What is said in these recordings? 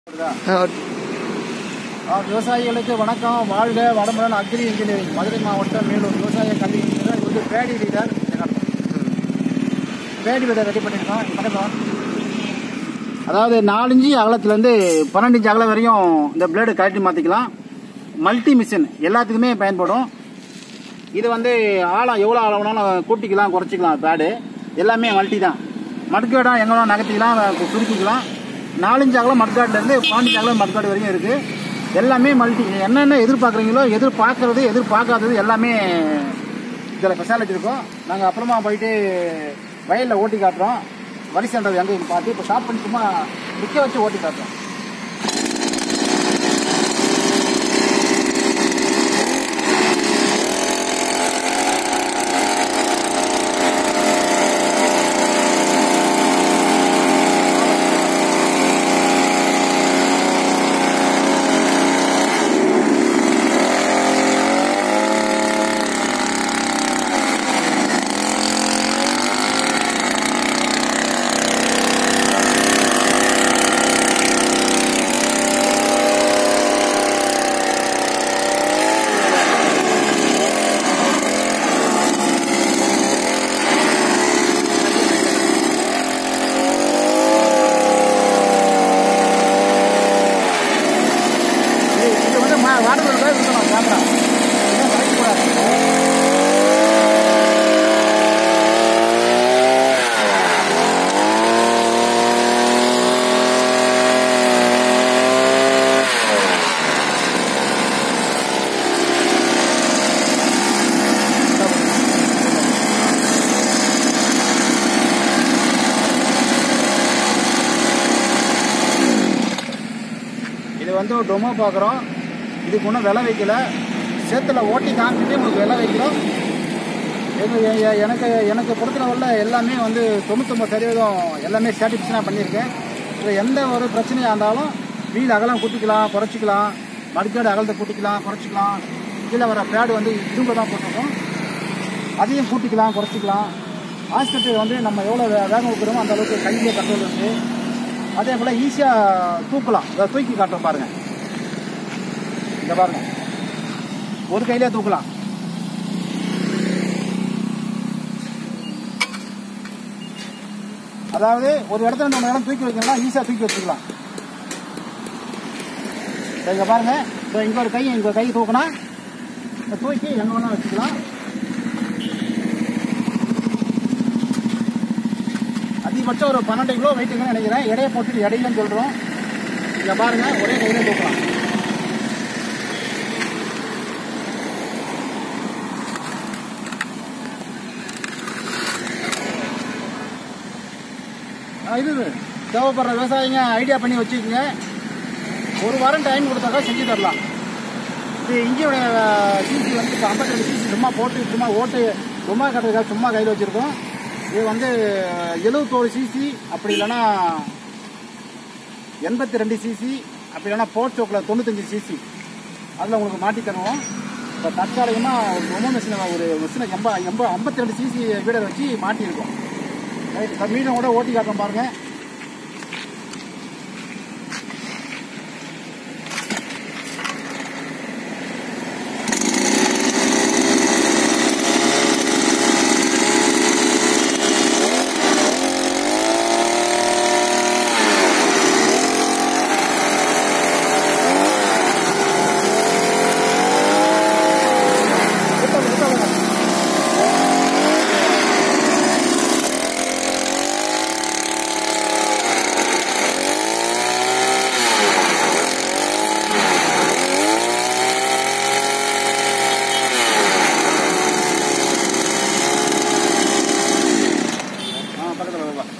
ஆ, விவசாயிகளுக்கு வணக்கம் வாழ்க வடமுடன் அக்ரி இன்ஜினியரிங் மதுரை மாவட்டம் மேலூர் விவசாய கல்வி இன்ஜினியர் இது வந்து பேடி லீடர் பேடி லீடர் ரெடி பண்ணியிருக்கோம் இது பக்கத்தில் அதாவது நாலஞ்சு அகலத்துலேருந்து பன்னெண்டு இன்ச்சு அகலம் வரையும் இந்த பிளேடு கழட்டி மாற்றிக்கலாம் மல்டி மிஷின் எல்லாத்துக்குமே பயன்படும் இது வந்து ஆழம் எவ்வளோ ஆழம் வேணாலும் கூட்டிக்கலாம் குறைச்சிக்கலாம் பேடு எல்லாமே மல்டி தான் மட்காடம் எங்கே வேணாலும் நகர்த்திக்கலாம் கு- சுருக்கிக்கலாம் நாலஞ்சு அகலம் மட்காட்லேருந்து பாஞ்சு அகலம் மட்காடு வரையும் இருக்குது எல்லாமே மல்டி என்னென்ன எதிர்பார்க்குறீங்களோ எதிர்பார்க்கறது எதிர்பார்க்காதது எல்லாமே இதில் ஸ்பெஷாலிட்டி இருக்கும் நாங்கள் அப்புறமா போயிட்டு வயலில் ஓட்டி காட்டுறோம் வரிசைன்றது எங்கே பார்த்து இப்போ ஸ்டாப் பண்ணி சும்மா நிற்க வச்சு ஓட்டி காட்டுறோம் இது இது வந்து மா- வாட்டர் தான் இருக்கணும் கேமரா இதை மறைக்கக்கூடாது இது வந்து ஒரு டொமோ பார்க்குறோம் இதுக்கு ஒன்றும் விலை வைக்கல சேத்துல ஓட்டி காமிச்சிட்டு உங்களுக்கு விலை வைக்கிறோம் எங்க எ- எ- எனக்கு எனக்கு பொறுத்தளவில் எல்லாமே வந்து தொண்ணூத்தொம்பது சதவீதம் எல்லாமே சாட்டிஸ்ஃபேக்ஷனாக பண்ணியிருக்கேன் இதில் எந்த ஒரு பிரச்சனையாக இருந்தாலும் வீல் அகலம் கூட்டிக்கலாம் குறைச்சிக்கலாம் மடிக்காடு அகலத்தை கூட்டிக்கலாம் குறைச்சிக்கலாம் கீழே வர பேடு வந்து இரும்பு தான் போட்டிருக்கோம் அதையும் கூட்டிக்கலாம் குறைச்சிக்கலாம் ஹாஸ்பிட்டல் வந்து நம்ம எவ்வளோ வே- வேகம் வைக்கிறோமோ அந்த அளவுக்கு கையிலே கண்ட்ரோல் இருக்குது அதே போல் ஈஸியாக தூக்கலாம் இதை தூக்கி காட்டுறோம் பாருங்க இங்க பாருங்க ஒரு கையிலே தூக்கலாம் அதாவது ஒரு இடத்துல நம்ம இடம் தூக்கி வைக்கலாம் ஈஸியாக தூக்கி வச்சுக்கலாம் இதோ இங்க பாருங்க இதோ இங்க ஒரு கை இங்க ஒரு கை தூக்கினா இந்த தூக்கி எங்க வேணா வச்சுக்கலாம் அதிகபட்சம் ஒரு பன்னெண்டு கிலோ வெயிட்டுங்கன்னு நினைக்கிறேன் எடையை போட்டு எடையிலும் சொல்றோம் இங்க பாருங்க ஒரே கையில தூக்கலாம் ஆ, இது தேவைப்படுற விவசாயிங்க ஐடியா பண்ணி வச்சுக்கோங்க ஒரு வாரம் டைம் கொடுத்தாக்கா செஞ்சு தரலாம் இது இங்கேயோட சிசி வந்து இப்போ ஐம்பத்தி ரெண்டு சிசி சும்மா போட்டு சும்மா ஓட்டு சும்மா கட்டுறதுக்காக சும்மா கையில் வச்சுருக்கோம் இது வந்து எழுபத்தோரு சிசி அப்படி இல்லைன்னா எண்பத்தி ரெண்டு சிசி அப்படி இல்லைன்னா போர்ட் சோக்கில் தொண்ணூத்தஞ்சு சிசி அதில் உங்களுக்கு மாட்டி தருவோம் இப்போ தற்காலிகமாக ஒரு ரொம்ப மிஷினை ஒரு மிஷினை எண்ப எண்ப ஐம்பத்தி ரெண்டு சிசி வீடரை வச்சு மாட்டியிருக்கோம் ரைட் இப்போ மீனை கூட ஓட்டி காட்டுறோம் பாருங்கள் விட்டோம், விட்டோம், விட்டோம். ஆ பக்கத்தில் வா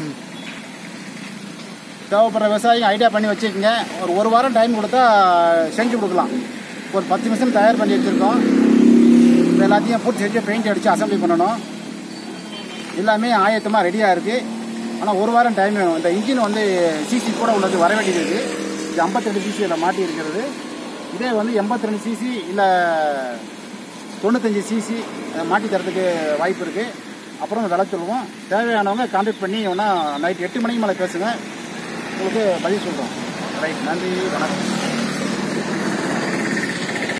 தேவைப்படுற விவசாயிங்க ஐடியா பண்ணி வச்சுக்கோங்க ஒரு ஒரு வாரம் டைம் கொடுத்தா செஞ்சு கொடுக்கலாம் ஒரு பத்து நிமிஷம் தயார் பண்ணி வச்சுருக்கோம் இது எல்லாத்தையும் பூர்த்தி செஞ்சு பெயிண்ட் அடித்து அசம்பிளி பண்ணணும் எல்லாமே ஆயத்தமாக ரெடியாக இருக்குது ஆனால் ஒரு வாரம் டைம் வேணும் இந்த இன்ஜின் வந்து சிசி கூட உள்ளது வர வேண்டியது இருக்குது இது ஐம்பத்தெண்டு சிசி இதில் மாட்டி இருக்கிறது இதே வந்து எண்பத்தி ரெண்டு சிசி இல்லை தொண்ணூத்தஞ்சு சிசி மாட்டி தரதுக்கு வாய்ப்பு இருக்குது அப்புறம் விலை சொல்லுவோம் தேவையானவங்க கான்டாக்ட் பண்ணி வேணா நைட் எட்டு மணிக்கு மேலே பேசுங்க உங்களுக்கு பதில் சொல்கிறோம் ரைட் நன்றி வணக்கம்